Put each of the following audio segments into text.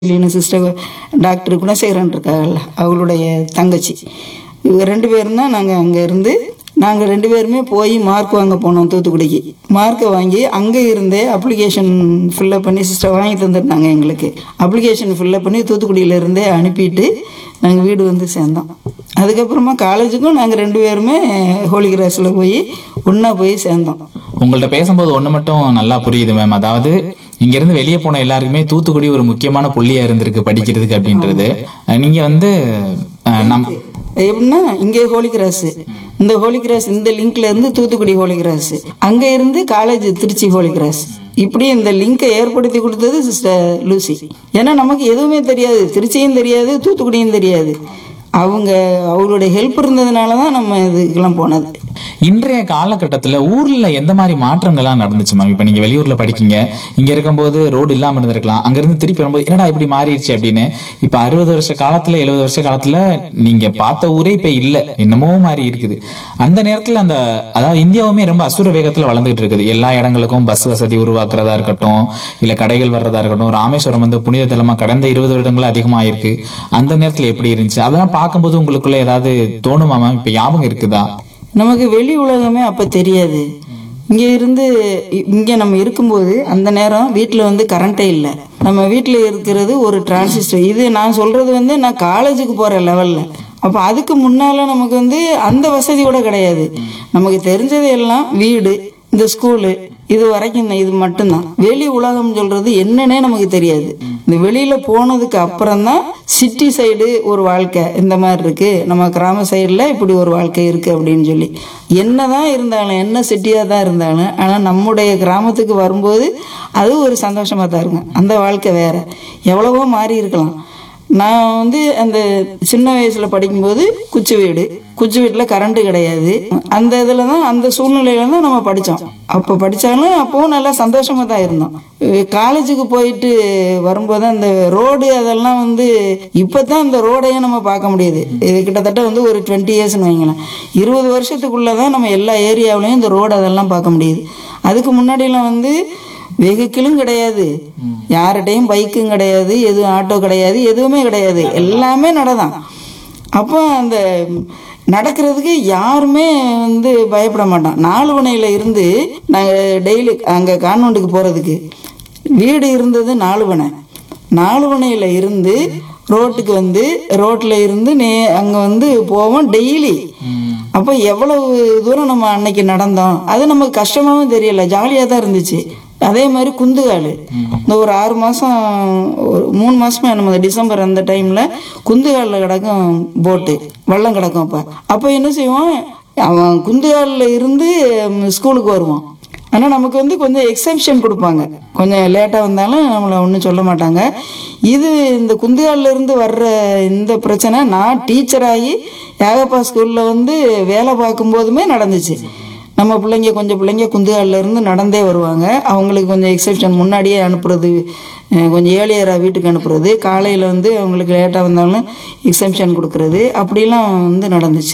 இல்லைன்னு sister doctor Gunasekaran இருக்காங்கல்ல அவங்களுடைய தங்கச்சி இவங்க ரெண்டு பேரும் தான் நாங்கள் அங்கே இருந்து நாங்கள் ரெண்டு பேருமே போய் மார்க் வாங்க போனோம் தூத்துக்குடிக்கு மார்க்கை வாங்கி அங்கே இருந்தே அப்ளிகேஷன் ஃபில்லப் பண்ணி சிஸ்டர் வாங்கி தந்துட்டாங்க எங்களுக்கு அப்ளிகேஷன் ஃபில்லப் பண்ணி தூத்துக்குடியில இருந்தே அனுப்பிட்டு நாங்கள் வீடு வந்து சேர்ந்தோம் அதுக்கப்புறமா காலேஜுக்கும் நாங்கள் ரெண்டு பேருமே ஹோலி கிராஸில் போய் ஒன்றா போய் சேர்ந்தோம் உங்கள்ட்ட பேசும்போது ஒண்ணு மட்டும் நல்லா புரியுது மேம் அதாவது இங்க இருந்து வெளியே போன எல்லாருக்குமே தூத்துக்குடி ஒரு முக்கியமான புள்ளியா இருந்திருக்கு படிக்கிறதுக்கு அப்படின்றது அஹ் நீங்க வந்து அஹ், நம் எப்படின்னா இங்கே ஹோலி கிராஸ் இந்த ஹோலி கிராஸ் இந்த லிங்க்ல இருந்து தூத்துக்குடி ஹோலி கிராஸ் அங்க இருந்து காலேஜ் திருச்சி ஹோலி கிராஸ் இப்படி இந்த லிங்கை ஏற்படுத்தி கொடுத்தது சிஸ்டர் லூசி ஏன்னா நமக்கு எதுவுமே தெரியாது திருச்சியும் தெரியாது தூத்துக்குடியும் தெரியாது அவங்க அவங்களுடைய ஹெல்ப் இருந்ததுனால தான் நம்ம இதுக்கெல்லாம் போனது இன்றைய காலகட்டத்துல ஊர்ல எந்த மாதிரி மாற்றங்கள்லாம் நடந்துச்சு மேம் இப்ப நீங்க வெளியூர்ல படிக்கீங்க இங்க இருக்கும்போது ரோடு இல்லாம இருந்திருக்கலாம் அங்க இருந்து திருப்பி வரும்போது என்னடா இப்படி மாறிடுச்சு அப்படின்னு இப்ப அறுபது வருஷ காலத்துல எழுபது வருஷ காலத்துல நீங்க பார்த்த ஊரே இப்ப இல்ல என்னமோ மாறி இருக்குது அந்த நேரத்துல அந்த அதாவது இந்தியாவுமே ரொம்ப அசுர வேகத்துல வளர்ந்துட்டு இருக்குது எல்லா இடங்களுக்கும் பஸ் வசதி உருவாக்குறதா இருக்கட்டும் இல்ல கடைகள் வர்றதா இருக்கட்டும் ராமேஸ்வரம் வந்து புனித தலமா கடந்த இருபது வருடங்கள் அதிகமாயிருக்கு அந்த நேரத்துல எப்படி இருந்துச்சு அதெல்லாம் பார்க்கும்போது உங்களுக்குள்ள ஏதாவது தோணுமா மேம் இப்ப ஞாபகம் இருக்குதா நமக்கு வெளி உலகமே அப்போ தெரியாது இங்கே இருந்து இ- இங்கே நம்ம இருக்கும்போது அந்த நேரம் வீட்டில் வந்து கரண்ட்டே இல்லை நம்ம வீட்டில் இருக்கிறது ஒரு டிரான்சிஸ்டர் இது நான் சொல்கிறது வந்து நான் காலேஜுக்கு போகிற லெவலில் அப்போ அதுக்கு முன்னால் நமக்கு வந்து அந்த வசதி கூட கிடையாது நமக்கு தெரிஞ்சது எல்லாம் வீடு இந்த ஸ்கூலு இது வரைக்கும் தான் இது மட்டும்தான் வெளி உலகம் சொல்றது என்னன்னே நமக்கு தெரியாது இந்த வெளியில போனதுக்கு அப்புறம் தான் சிட்டி சைடு ஒரு வாழ்க்கை இந்த மாதிரி இருக்கு நம்ம கிராம சைடுல இப்படி ஒரு வாழ்க்கை இருக்கு அப்படின்னு சொல்லி என்னதான் இருந்தாலும் என்ன சிட்டியா தான் இருந்தாலும் ஆனா நம்முடைய கிராமத்துக்கு வரும்போது அது ஒரு சந்தோஷமா தான் இருக்கும் அந்த வாழ்க்கை வேற எவ்வளவோ மாறி இருக்கலாம் நான் வந்து அந்த சின்ன வயசுல படிக்கும்போது குச்சி வீடு குச்சி வீட்டில் கரண்ட்டு கிடையாது அந்த இதில் தான் அந்த சூழ்நிலையில தான் நம்ம படித்தோம் அப்போ படித்தாலும் அப்போவும் நல்லா சந்தோஷமாக தான் இருந்தோம் காலேஜுக்கு போயிட்டு வரும்போது அந்த ரோடு அதெல்லாம் வந்து இப்போ தான் இந்த ரோடையும் நம்ம பார்க்க முடியுது இது கிட்டத்தட்ட வந்து ஒரு டுவெண்ட்டி இயர்ஸ்னு வைங்களேன் இருபது வருஷத்துக்குள்ளே தான் நம்ம எல்லா ஏரியாவிலையும் இந்த ரோடு அதெல்லாம் பார்க்க முடியுது அதுக்கு முன்னாடிலாம் வந்து வெஹிக்கிளும் கிடையாது யார்கிட்டையும் பைக்கும் கிடையாது எதுவும் ஆட்டோ கிடையாது எதுவுமே கிடையாது எல்லாமே நடதான் அப்போ அந்த நடக்கிறதுக்கு யாருமே வந்து பயப்பட மாட்டோம் நாலுவனையில் இருந்து நாங்கள் டெய்லி அங்கே கான்வெண்ட்டுக்கு போகிறதுக்கு வீடு இருந்தது நாலுவனை நாலுவனையில் இருந்து ரோட்டுக்கு வந்து ரோட்டில் இருந்து நே அங்கே வந்து போவோம் டெய்லி அப்போ எவ்வளவு தூரம் நம்ம அன்னைக்கு நடந்தோம் அது நமக்கு கஷ்டமாவும் தெரியல ஜாலியாக தான் இருந்துச்சு அதே மாதிரி குந்துகால் இந்த ஒரு ஆறு மாதம் ஒரு மூணு மாதமா நம்ம டிசம்பர் அந்த டைமில் குந்துகாலில் கிடக்கும் போட்டு வள்ளம் கிடக்கும் அப்போ அப்போ என்ன செய்வோம் அவன் குந்துகாலில் இருந்து ம், ஸ்கூலுக்கு வருவான் ஆனால் நமக்கு வந்து கொஞ்சம் எக்ஸம்ஷன் கொடுப்பாங்க கொஞ்சம் லேட்டாக வந்தாலும் நம்மளை ஒன்றும் சொல்ல மாட்டாங்க இது இந்த குந்துகாலில் இருந்து வர்ற இந்த பிரச்சனை நான் டீச்சராகி ஏகப்பா ஸ்கூலில் வந்து வேலை பார்க்கும்போதுமே நடந்துச்சு நம்ம பிள்ளைங்க கொஞ்சம் பிள்ளைங்க குந்துகாலில் இருந்து நடந்தே வருவாங்க அவங்களுக்கு கொஞ்சம் எக்ஸப்ஷன் முன்னாடியே அனுப்புறது அஹ் கொஞ்சம் ஏழியராக வீட்டுக்கு அனுப்புறது காலையில் வந்து அவங்களுக்கு லேட்டாக வந்தாலும் எக்ஸம்ஷன் கொடுக்கறது அப்படிலாம் வந்து நடந்துச்சு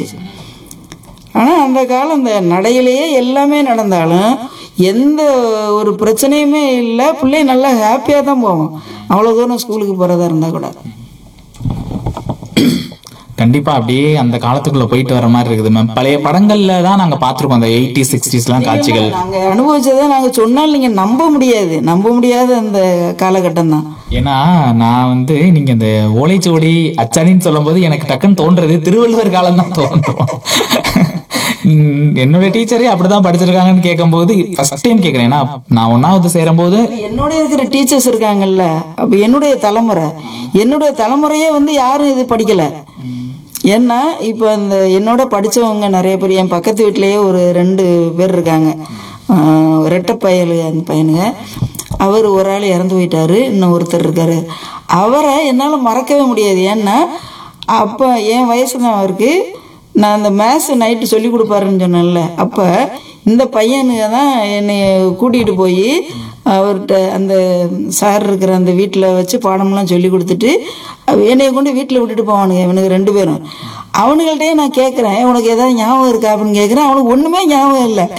ஆனால் அந்த காலம் இந்த நடையிலேயே எல்லாமே நடந்தாலும் எந்த ஒரு பிரச்சனையுமே இல்லை பிள்ளை நல்லா ஹாப்பியாக தான் போவோம் அவ்வளோ தூரம் ஸ்கூலுக்கு போகிறதா இருந்தால் கூட கண்டிப்பா அப்படியே அந்த காலத்துக்குள்ள போயிட்டு வர மாதிரி இருக்குது மேம் பழைய படங்கள்ல தான் நாங்க பாத்திருக்கோம் அந்த எயிட்டி சிக்ஸ்டிஸ்லாம் காட்சிகள் நாங்கள் அனுபவிச்சதை நாங்கள் சொன்னால் நீங்கள் நம்ப முடியாது நம்ப முடியாத அந்த காலகட்டம் தான் ஏன்னா நான் வந்து நீங்க இந்த ஓலைச்சுவடி அச்சாணின்னு சொல்லும்போது எனக்கு டக்குன்னு தோன்றது திருவள்ளுவர் காலம் தான் தோன்றும் உம், என்னோட டீச்சரே அப்படிதான் படிச்சிருக்காங்கன்னு கேட்கும்போது ஃபர்ஸ்ட் டைம் கேட்கறேன் ஏன்னா நான் ஒன்னாவது சேரும்போது என்னோட இருக்கிற டீச்சர்ஸ் இருக்காங்கல்ல அப்போ என்னுடைய தலைமுறை என்னுடைய தலைமுறையே வந்து யாரும் இது படிக்கல ஏன்னா இப்போ அந்த என்னோட படிச்சவங்க நிறைய பேர் என் பக்கத்து வீட்டிலேயே ஒரு ரெண்டு பேர் இருக்காங்க ஆஹ் ரெட்டை பயல் அந்த பையனுங்க அவர் ஒரு ஆள் இறந்து போயிட்டாரு இன்னும் ஒருத்தர் இருக்காரு அவரை என்னால் மறக்கவே முடியாது ஏன்னா அப்போ என் வயசு தான் அவருக்கு நான் அந்த மேத்ஸ் நைட்டு சொல்லி கொடுப்பாருன்னு சொன்னேன்ல அப்போ இந்த பையனுங்க தான் என்னை கூட்டிகிட்டு போய் அவர்கிட்ட அந்த சார் இருக்கிற அந்த வீட்டில் வச்சு பாடம்லாம் சொல்லி கொடுத்துட்டு அவ- என்னைய கொண்டு வீட்டில் விட்டுட்டு போவானுங்க இவனுக்கு ரெண்டு பேரும் அவனுங்கள்ட்டயே நான் கேட்குறேன் உனக்கு ஏதாவது ஞாபகம் இருக்கா அப்படின்னு கேட்குறேன் அவனுக்கு ஒன்றுமே ஞாபகம் இல்லை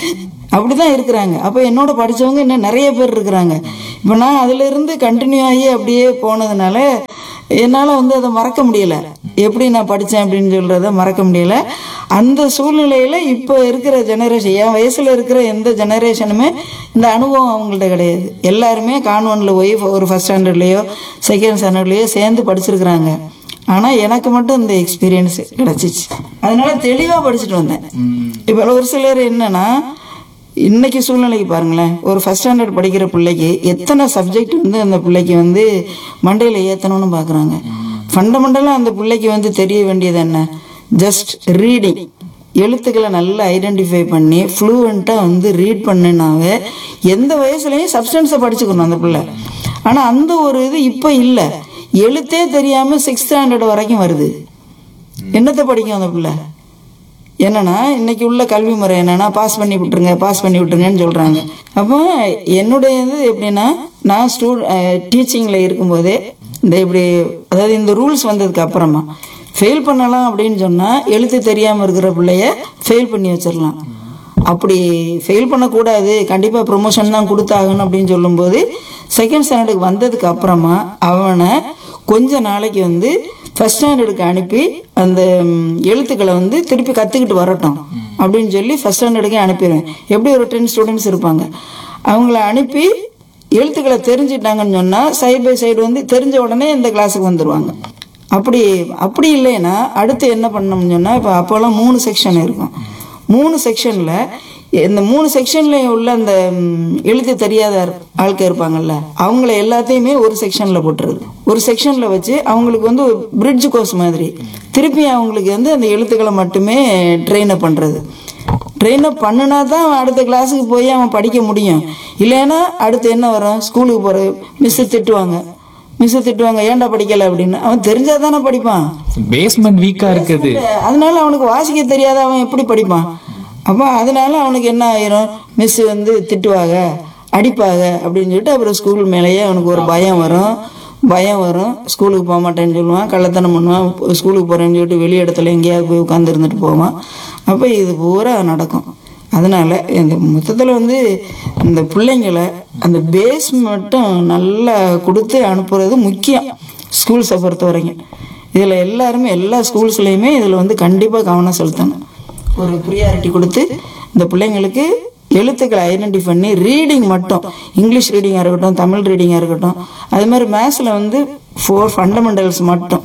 அப்படிதான் இருக்கிறாங்க அப்போ என்னோட படிச்சவங்க இன்னும் நிறைய பேர் இருக்கிறாங்க இப்போ நான் அதுல இருந்து கண்டினியூ ஆகி அப்படியே போனதுனால என்னால் வந்து அதை மறக்க முடியல எப்படி நான் படித்தேன் அப்படின்னு சொல்கிறத மறக்க முடியல அந்த சூழ்நிலையில் இப்போ இருக்கிற ஜெனரேஷன் என் வயசில் இருக்கிற எந்த ஜெனரேஷனுமே இந்த அனுபவம் அவங்கள்ட்ட கிடையாது எல்லாருமே கான்வென்ட்டில் போய் ஒரு ஃபஸ்ட் ஸ்டாண்டர்ட்லேயோ செகண்ட் ஸ்டாண்டர்ட்லேயோ சேர்ந்து படிச்சிருக்கிறாங்க ஆனால் எனக்கு மட்டும் இந்த எக்ஸ்பீரியன்ஸ் கிடச்சிச்சு அதனால தெளிவாக படிச்சுட்டு வந்தேன் இப்போ ஒரு சிலர் என்னன்னா இன்னைக்கு சூழ்நிலைக்கு பாருங்களேன் ஒரு ஃபஸ்ட் ஸ்டாண்டர்ட் படிக்கிற பிள்ளைக்கு எத்தனை சப்ஜெக்ட் வந்து அந்த பிள்ளைக்கு வந்து மண்டையில் ஏற்றணும்னு பார்க்குறாங்க ஃபண்டமெண்டலாக அந்த பிள்ளைக்கு வந்து தெரிய வேண்டியது என்ன ஜஸ்ட் ரீடிங் எழுத்துக்களை நல்லா ஐடென்டிஃபை பண்ணி ஃப்ளூவெண்ட்டாக வந்து ரீட் பண்ணினாவே எந்த வயசுலையும் சப்ஸ்டன்ஸை படிச்சுக்கணும் அந்த பிள்ளை ஆனால் அந்த ஒரு இது இப்போ இல்லை எழுத்தே தெரியாமல் சிக்ஸ்த் ஸ்டாண்டர்ட் வரைக்கும் வருது என்னத்தை படிக்கும் அந்த பிள்ளை என்னன்னா இன்னைக்கு உள்ள கல்வி முறை என்னன்னா பாஸ் பண்ணி விட்டுருங்க பாஸ் பண்ணி விட்டுருங்கன்னு சொல்றாங்க அப்போ என்னுடைய இது எப்படின்னா நான் ஸ்டூ டீச்சிங்கில் இருக்கும்போதே இந்த இப்படி அதாவது இந்த ரூல்ஸ் வந்ததுக்கு அப்புறமா ஃபெயில் பண்ணலாம் அப்படின்னு சொன்னால் எழுத்து தெரியாமல் இருக்கிற பிள்ளைய ஃபெயில் பண்ணி வச்சிடலாம் அப்படி ஃபெயில் பண்ணக்கூடாது கண்டிப்பாக ப்ரொமோஷன் தான் கொடுத்தாகணும் அப்படின்னு சொல்லும்போது செகண்ட் ஸ்டாண்டர்டுக்கு வந்ததுக்கு அப்புறமா அவனை கொஞ்ச நாளைக்கு வந்து ஃபர்ஸ்ட் ஸ்டாண்டர்டுக்கு அனுப்பி அந்த ம், எழுத்துக்களை வந்து திருப்பி கற்றுக்கிட்டு வரட்டும் அப்படின்னு சொல்லி ஃபர்ஸ்ட் ஸ்டாண்டர்டுக்கே அனுப்பிடுவேன் எப்படி ஒரு டென் ஸ்டூடெண்ட்ஸ் இருப்பாங்க அவங்கள அனுப்பி எழுத்துக்களை தெரிஞ்சிட்டாங்கன்னு சொன்னால் சைடு பை சைடு வந்து தெரிஞ்ச உடனே இந்த கிளாஸுக்கு வந்துடுவாங்க அப்படி அப்படி இல்லைன்னா அடுத்து என்ன பண்ணோம்னு சொன்னால் இப்போ அப்போல்லாம் மூணு செக்ஷன் இருக்கும் மூணு செக்ஷனில் இந்த மூணு செக்ஷனில் உள்ள அந்த ம், எழுத்து தெரியாத ஆட்கள் இருப்பாங்கல்ல அவங்கள எல்லாத்தையுமே ஒரு செக்ஷனில் போட்டுருது ஒரு செக்ஷனில் வச்சு அவங்களுக்கு வந்து ஒரு பிரிட்ஜ் கோர்ஸ் மாதிரி திருப்பி அவங்களுக்கு வந்து அந்த எழுத்துக்களை மட்டுமே ட்ரெயின் அப் பண்ணுறது ட்ரெயின் அப் பண்ணினா தான் அவன் அடுத்த கிளாஸுக்கு போய் அவன் படிக்க முடியும் இல்லைன்னா அடுத்து என்ன வரும் ஸ்கூலுக்கு போகிற மிஸ்ஸு திட்டுவாங்க மிஸ்ஸு திட்டுவாங்க ஏன்டா படிக்கலை அப்படின்னு அவன் தெரிஞ்சால் தானே படிப்பான் பேஸ்மெண்ட் வீக்கா இருக்குது அதனால அவனுக்கு வாசிக்க தெரியாத அவன் எப்படி படிப்பான் அப்போ அதனால அவனுக்கு என்ன ஆயிரும் மிஸ் வந்து திட்டுவாங்க அடிப்பாங்க அப்படின்னு சொல்லிட்டு அப்புறம் ஸ்கூல் மேலேயே அவனுக்கு ஒரு பயம் வரும் பயம் வரும் ஸ்கூலுக்கு போக மாட்டேன்னு சொல்லுவான் கள்ளத்தனம் பண்ணுவான் ஸ்கூலுக்கு போகிறேன்னு சொல்லிட்டு வெளி இடத்துல எங்கேயாவது போய் உட்காந்து இருந்துட்டு போவான் அப்போ இது பூரா நடக்கும் அதனால இந்த மொத்தத்தில் வந்து இந்த பிள்ளைங்களை அந்த பேஸ் மட்டும் நல்லா கொடுத்து அனுப்புறது முக்கியம் ஸ்கூல்ஸை பொறுத்த வரைக்கும் இதில் எல்லாருமே எல்லா ஸ்கூல்ஸ்லேயுமே இதில் வந்து கண்டிப்பாக கவனம் செலுத்தணும் ஒரு ப்ரியாரிட்டி கொடுத்து இந்த பிள்ளைங்களுக்கு எழுத்துக்களை ஐடென்டி பண்ணி ரீடிங் மட்டும் இங்கிலீஷ் ரீடிங்காக இருக்கட்டும் தமிழ் ரீடிங்காக இருக்கட்டும் அது மாதிரி மேத்ஸில் வந்து ஃபோர் ஃபண்டமெண்டல்ஸ் மட்டும்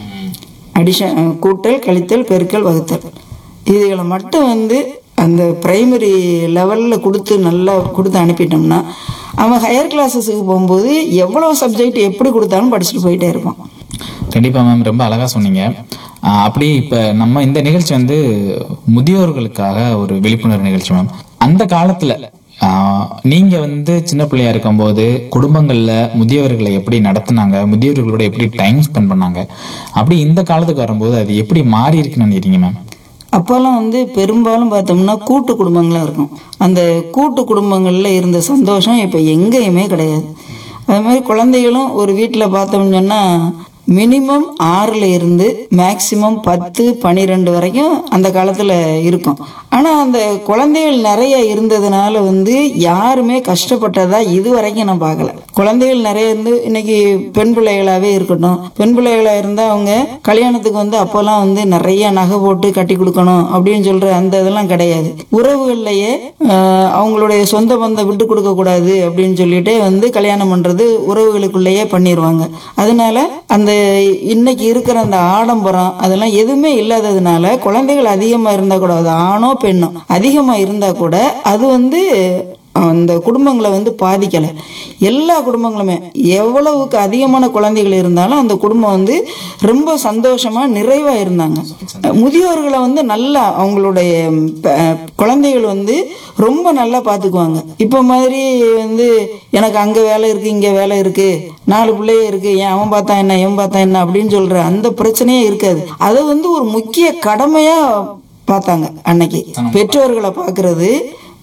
அடிஷன் கூட்டல் கழித்தல் பெருக்கல் வகுத்தல் இதுகளை மட்டும் வந்து அந்த பிரைமரி லெவலில் கொடுத்து நல்லா கொடுத்து அனுப்பிட்டோம்னா அவன் ஹையர் கிளாஸஸுக்கு போகும்போது எவ்வளோ சப்ஜெக்ட் எப்படி கொடுத்தாலும் படிச்சுட்டு போயிட்டே இருப்பான் கண்டிப்பா மேம் ரொம்ப அழகா சொன்னீங்க ஆஹ் அப்படியே இப்ப நம்ம இந்த நிகழ்ச்சி வந்து முதியோர்களுக்காக ஒரு விழிப்புணர்வு நிகழ்ச்சி மேம் அந்த காலத்துல ஆஹ் நீங்க வந்து சின்ன பிள்ளையா இருக்கும்போது குடும்பங்கள்ல முதியவர்களை எப்படி நடத்துனாங்க முதியவர்களோட எப்படி டைம் ஸ்பெண்ட் பண்ணாங்க அப்படி இந்த காலத்துக்கு வரும்போது அது எப்படி மாறி இருக்குன்னு நினைக்கிறீங்க மேம் அப்போல்லாம் வந்து பெரும்பாலும் பார்த்தோம்னா கூட்டு குடும்பங்களாக இருக்கும் அந்த கூட்டு குடும்பங்களில் இருந்த சந்தோஷம் இப்போ எங்கேயுமே கிடையாது அது மாதிரி குழந்தைகளும் ஒரு வீட்டில் பார்த்தோம்னு சொன்னால் மினிமம் ஆறில் இருந்து மேக்சிமம் பத்து பன்னிரெண்டு வரைக்கும் அந்த காலத்தில் இருக்கும் ஆனால் அந்த குழந்தைகள் நிறைய இருந்ததுனால வந்து யாருமே கஷ்டப்பட்டதா இது வரைக்கும் நான் பார்க்கல குழந்தைகள் நிறைய இருந்து இன்னைக்கு பெண் பிள்ளைகளாகவே இருக்கட்டும் பெண் பிள்ளைகளாக இருந்தால் அவங்க கல்யாணத்துக்கு வந்து அப்போல்லாம் வந்து நிறைய நகை போட்டு கட்டி கொடுக்கணும் அப்படின்னு சொல்ற அந்த இதெல்லாம் கிடையாது உறவுகள்லயே ஆஹ், அவங்களுடைய சொந்த பந்தம் விட்டு கொடுக்க கூடாது அப்படின்னு சொல்லிட்டு வந்து கல்யாணம் பண்றது உறவுகளுக்குள்ளேயே பண்ணிடுவாங்க அதனால அந்த இன்னைக்கு இருக்கிற அந்த ஆடம்பரம் அதெல்லாம் எதுவுமே இல்லாததுனால குழந்தைகள் அதிகமா இருந்தா கூட அது ஆணோ பெண்ணோ அதிகமா இருந்தா கூட அது வந்து அந்த குடும்பங்களை வந்து பாதிக்கலை எல்லா குடும்பங்களுமே எவ்வளவுக்கு அதிகமான குழந்தைகள் இருந்தாலும் அந்த குடும்பம் வந்து ரொம்ப சந்தோஷமா நிறைவா இருந்தாங்க முதியோர்களை வந்து நல்லா அவங்களுடைய ப- குழந்தைகள் வந்து ரொம்ப நல்லா பார்த்துக்குவாங்க இப்போ மாதிரி வந்து எனக்கு அங்கே வேலை இருக்கு இங்கே வேலை இருக்கு நாலு பிள்ளைய இருக்கு ஏன் அவன் பார்த்தா என்ன இவன் பார்த்தா என்ன அப்படின்னு சொல்ற அந்த பிரச்சனையே இருக்காது அதை வந்து ஒரு முக்கிய கடமையா பார்த்தாங்க அன்னைக்கு பெற்றோர்களை பார்க்கறது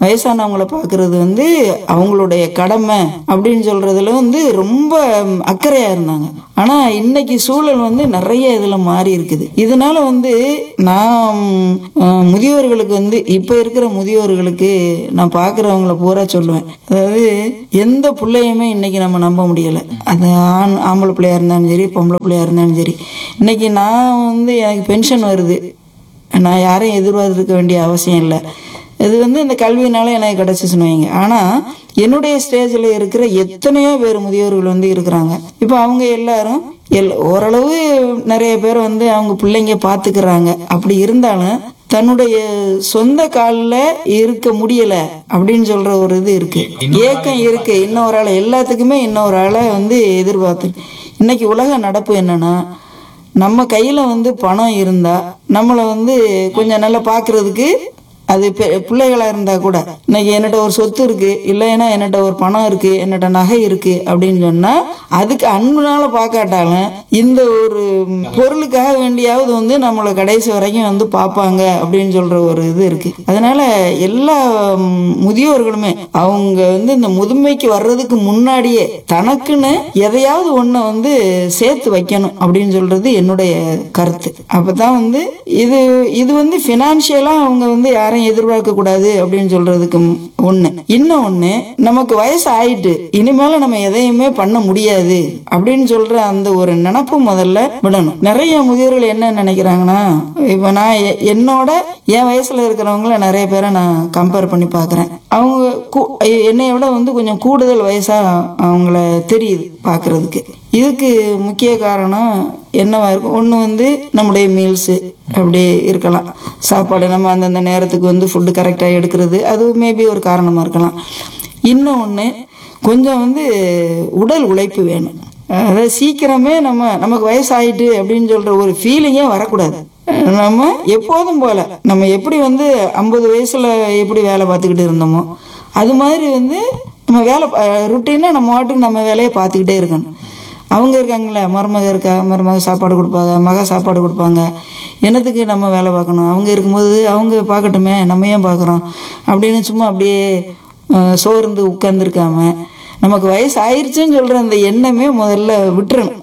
வயசானவங்கள பார்க்கறது வந்து அவங்களுடைய கடமை அப்படின்னு சொல்றதுல வந்து ரொம்ப அக்கறையா இருந்தாங்க ஆனா இன்னைக்கு சூழல் வந்து நிறைய இதுல மாறி இருக்குது இதனால வந்து நான் அஹ், முதியோர்களுக்கு வந்து இப்ப இருக்கிற முதியோர்களுக்கு நான் பார்க்கறவங்கள பூரா சொல்லுவேன் அதாவது எந்த பிள்ளையுமே இன்னைக்கு நம்ம நம்ப முடியல அது ஆண் ஆம்பளை பிள்ளையா இருந்தாலும் சரி பொம்பளை பிள்ளையா இருந்தாலும் சரி இன்னைக்கு நான் வந்து எனக்கு பென்ஷன் வருது நான் யாரையும் எதிர்பார்த்துருக்க வேண்டிய அவசியம் இல்லை இது வந்து இந்த கல்வியினால எனக்கு கிடச்சிச்சுன்னு வைங்க ஆனால் என்னுடைய ஸ்டேஜில் இருக்கிற எத்தனையோ பேர் முதியோர்கள் வந்து இருக்கிறாங்க இப்போ அவங்க எல்லாரும் எல் ஓரளவு நிறைய பேர் வந்து அவங்க பிள்ளைங்க பார்த்துக்கிறாங்க அப்படி இருந்தாலும் தன்னுடைய சொந்த காலில் இருக்க முடியல அப்படின்னு சொல்ற ஒரு இது இருக்கு ஏக்கம் இருக்கு இன்னொரு ஆளை எல்லாத்துக்குமே இன்னொரு ஆளை வந்து எதிர்பார்த்து இன்னைக்கு உலக நடப்பு என்னன்னா நம்ம கையில் வந்து பணம் இருந்தால் நம்மளை வந்து கொஞ்சம் நல்லா பார்க்கறதுக்கு அது பெ- பிள்ளைகளா இருந்தா கூட இன்னைக்கு என்னட்ட ஒரு சொத்து இருக்கு இல்லைன்னா என்னட்ட ஒரு பணம் இருக்கு என்னட்ட நகை இருக்கு அப்படின்னு சொன்னா அதுக்கு அன்புனால பார்க்காட்டாலும் இந்த ஒரு பொருளுக்காக வேண்டியாவது வந்து நம்மளை கடைசி வரைக்கும் வந்து பார்ப்பாங்க அப்படின்னு சொல்ற ஒரு இது இருக்கு அதனால எல்லா ம், முதியோர்களுமே அவங்க வந்து இந்த முதுமைக்கு வர்றதுக்கு முன்னாடியே தனக்குன்னு எதையாவது ஒண்ணு வந்து சேர்த்து வைக்கணும் அப்படின்னு சொல்றது என்னுடைய கருத்து அப்பதான் வந்து இது இது வந்து பினான்சியலா அவங்க வந்து யாரையும் எதிர்பார்க்க கூடாது அப்படின்னு சொல்றதுக்கு ம் ஒண்ணு இன்னும் ஒண்ணு நமக்கு வயசு ஆயிட்டு இனிமேல நம்ம எதையுமே பண்ண முடியாது அப்படின்னு சொல்ற அந்த ஒரு நினப்பு முதல்ல விடணும் நிறைய முதியோர்கள் என்ன நினைக்கிறாங்கன்னா இப்ப நான் எ- என்னோட என் வயசுல இருக்கிறவங்கள நிறைய பேரை நான் கம்பேர் பண்ணி பார்க்கறேன் அவங்க கூ- என்னைய விட வந்து கொஞ்சம் கூடுதல் வயசா அவங்கள தெரியுது பார்க்கிறதுக்கு இதுக்கு முக்கிய காரணம் என்னவா இருக்கும் ஒன்று வந்து நம்முடைய மீல்ஸு அப்படி இருக்கலாம் சாப்பாடு நம்ம அந்தந்த நேரத்துக்கு வந்து ஃபுட்டு கரெக்டாக எடுக்கிறது அது மேபி ஒரு காரணமாக இருக்கலாம் இன்னும் ஒன்று கொஞ்சம் வந்து உடல் உழைப்பு வேணும் அதாவது சீக்கிரமே நம்ம நமக்கு வயசாயிட்டு அப்படின்னு சொல்கிற ஒரு ஃபீலிங்கே வரக்கூடாது நம்ம எப்போதும் போல நம்ம எப்படி வந்து ஐம்பது வயசுல எப்படி வேலை பார்த்துக்கிட்டு இருந்தோமோ அது மாதிரி வந்து நம்ம வேலை ருட்டீனாக நம்ம வாட்டுக்கு நம்ம வேலையை பார்த்துக்கிட்டே இருக்கணும் அவங்க இருக்காங்களே மருமக இருக்கா மருமக சாப்பாடு கொடுப்பாங்க மக சாப்பாடு கொடுப்பாங்க என்னத்துக்கு நம்ம வேலை பார்க்கணும் அவங்க இருக்கும்போது அவங்க பார்க்கட்டுமே நம்ம ஏன் பார்க்குறோம் அப்படின்னு சும்மா அப்படியே அஹ், சோர்ந்து உட்கார்ந்துருக்காம நமக்கு வயசு ஆயிருச்சுன்னு சொல்கிற அந்த எண்ணமே முதல்ல விட்டுறணும்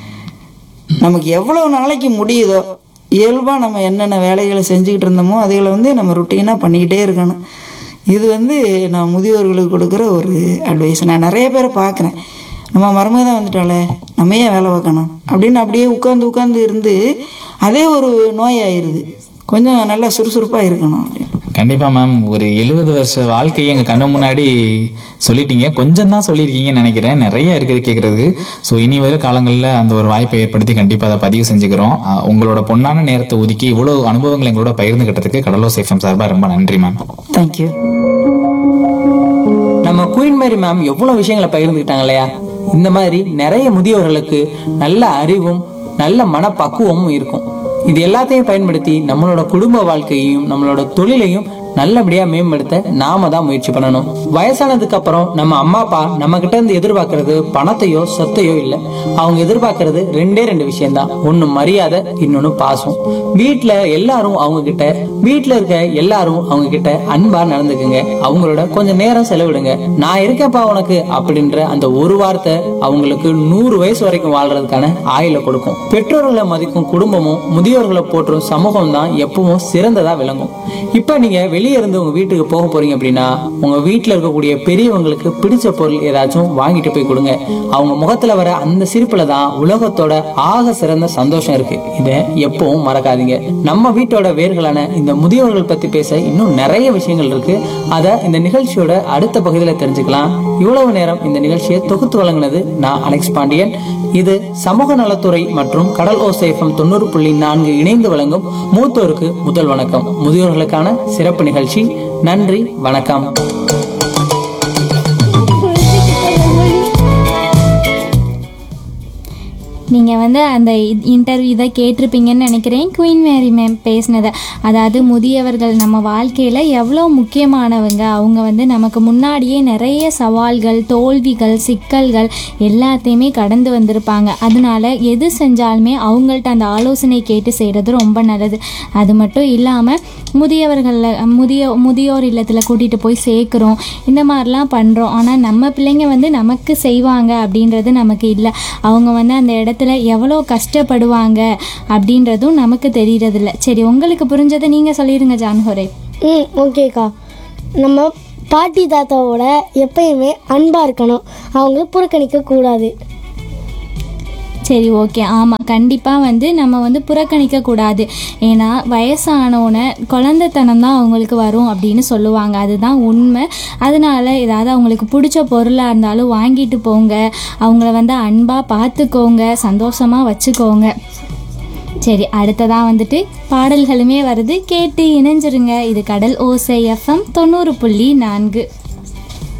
நமக்கு எவ்வளோ நாளைக்கு முடியுதோ இயல்பாக நம்ம என்னென்ன வேலைகளை செஞ்சுக்கிட்டு இருந்தோமோ அதுகளை வந்து நம்ம ருட்டீனாக பண்ணிக்கிட்டே இருக்கணும் இது வந்து நான் முதியோர்களுக்கு கொடுக்குற ஒரு அட்வைஸ் நான் நிறைய பேரை பார்க்குறேன் நம்ம மருமக தான் வந்துட்டாலே நம்ம ஏன் வேலை பார்க்கணும் அப்படின்னு அப்படியே உட்காந்து உட்காந்து இருந்து அதே ஒரு நோய் ஆயிடுது கொஞ்சம் நல்லா சுறுசுறுப்பாக இருக்கணும் அப்படின்னு கண்டிப்பா மேம் ஒரு எழுபது வருஷ வாழ்க்கையை எங்க கண்ணு முன்னாடி சொல்லிட்டீங்க கொஞ்சம் தான் சொல்லியிருக்கீங்கன்னு நினைக்கிறேன் நிறைய இருக்குது கேட்கறது ஸோ இனி வரும் காலங்களில் அந்த ஒரு வாய்ப்பை ஏற்படுத்தி கண்டிப்பா அதை பதிவு செஞ்சுக்கிறோம் அஹ் உங்களோட பொன்னான நேரத்தை ஒதுக்கி இவ்வளவு அனுபவங்களை எங்களோட பகிர்ந்துகிட்டதுக்கு கடலோ சேஃபம் சார்பா ரொம்ப நன்றி மேம் தேங்க்யூ நம்ம குயின் மேரி மேம் எவ்வளவு விஷயங்களை பகிர்ந்துக்கிட்டாங்க இல்லையா இந்த மாதிரி நிறைய முதியோர்களுக்கு நல்ல அறிவும் நல்ல மனப்பக்குவமும் இருக்கும் இது எல்லாத்தையும் பயன்படுத்தி நம்மளோட குடும்ப வாழ்க்கையையும் நம்மளோட தொழிலையும் நல்லபடியா மேம்படுத்த நாம தான் முயற்சி பண்ணணும் வயசானதுக்கு அப்புறம் நம்ம அம்மா அப்பா நம்ம கிட்ட இருந்து எதிர்பார்க்கறது பணத்தையோ சொத்தையோ இல்ல அவங்க எதிர்பார்க்கறது ரெண்டே ரெண்டு விஷயம்தான் ஒண்ணு மரியாதை இன்னொன்னு பாசம் வீட்ல எல்லாரும் அவங்க கிட்ட வீட்ல இருக்க எல்லாரும் அவங்க கிட்ட அன்பா நடந்துக்குங்க அவங்களோட கொஞ்சம் நேரம் செலவிடுங்க நான் இருக்கேன்ப்பா உனக்கு அப்படின்ற அந்த ஒரு வார்த்தை அவங்களுக்கு நூறு வயசு வரைக்கும் வாழ்றதுக்கான ஆயுள கொடுக்கும் பெற்றோர்களை மதிக்கும் குடும்பமும் முதியோர்களை போற்றும் சமூகம் தான் எப்பவும் சிறந்ததா விளங்கும் இப்ப நீங்க வெளியே இருந்து உங்க வீட்டுக்கு போக போறீங்க அப்படின்னா உங்க வீட்டுல இருக்கக்கூடிய பெரியவங்களுக்கு பிடிச்ச பொருள் ஏதாச்சும் வாங்கிட்டு போய் கொடுங்க அவங்க முகத்துல வர அந்த சிரிப்புல தான் உலகத்தோட ஆக சிறந்த சந்தோஷம் இருக்கு இத எப்பவும் மறக்காதீங்க நம்ம வீட்டோட வேர்களான இந்த முதியோர்கள் பத்தி பேச இன்னும் நிறைய விஷயங்கள் இருக்கு அத இந்த நிகழ்ச்சியோட அடுத்த பகுதியில தெரிஞ்சுக்கலாம் இவ்வளவு நேரம் இந்த நிகழ்ச்சியை தொகுத்து வழங்கினது நான் அலெக்ஸ் பாண்டியன் இது சமூக நலத்துறை மற்றும் கடல் ஓசேஃபம் தொண்ணூறு புள்ளி நான்கு இணைந்து வழங்கும் மூத்தோருக்கு முதல் வணக்கம் முதியோர்களுக்கான சிறப்பு நிகழ்ச்சி நன்றி வணக்கம் நீங்கள் வந்து அந்த இன்டர்வியூ இதை கேட்டிருப்பீங்கன்னு நினைக்கிறேன் குயின் மேரி மேம் பேசினதை அதாவது முதியவர்கள் நம்ம வாழ்க்கையில் எவ்வளோ முக்கியமானவங்க அவங்க வந்து நமக்கு முன்னாடியே நிறைய சவால்கள் தோல்விகள் சிக்கல்கள் எல்லாத்தையுமே கடந்து வந்திருப்பாங்க அதனால எது செஞ்சாலுமே அவங்கள்ட்ட அந்த ஆலோசனை கேட்டு செய்கிறது ரொம்ப நல்லது அது மட்டும் இல்லாமல் முதியவர்களில் முதிய முதியோர் இல்லத்தில் கூட்டிகிட்டு போய் சேர்க்குறோம் இந்த மாதிரிலாம் பண்ணுறோம் ஆனால் நம்ம பிள்ளைங்க வந்து நமக்கு செய்வாங்க அப்படின்றது நமக்கு இல்லை அவங்க வந்து அந்த இடத்துல எவ்வளோ கஷ்டப்படுவாங்க அப்படின்றதும் நமக்கு தெரியறதில்ல சரி உங்களுக்கு புரிஞ்சதை நீங்கள் சொல்லிடுங்க ஜான்ஹோரே ம் ஓகேக்கா நம்ம பாட்டி தாத்தாவோட எப்பயுமே அன்பாக இருக்கணும் அவங்கள புறக்கணிக்க கூடாது சரி ஓகே ஆமாம் கண்டிப்பாக வந்து நம்ம வந்து புறக்கணிக்க கூடாது ஏன்னா வயசானோன்னே குழந்தைத்தனம் தான் அவங்களுக்கு வரும் அப்படின்னு சொல்லுவாங்க அதுதான் உண்மை அதனால ஏதாவது அவங்களுக்கு பிடிச்ச பொருளாக இருந்தாலும் வாங்கிட்டு போங்க அவங்கள வந்து அன்பாக பார்த்துக்கோங்க சந்தோஷமாக வச்சுக்கோங்க சரி அடுத்ததாக வந்துட்டு பாடல்களுமே வருது கேட்டு இணைஞ்சிருங்க இது கடல் ஓசை எஃப்எம் தொண்ணூறு புள்ளி நான்கு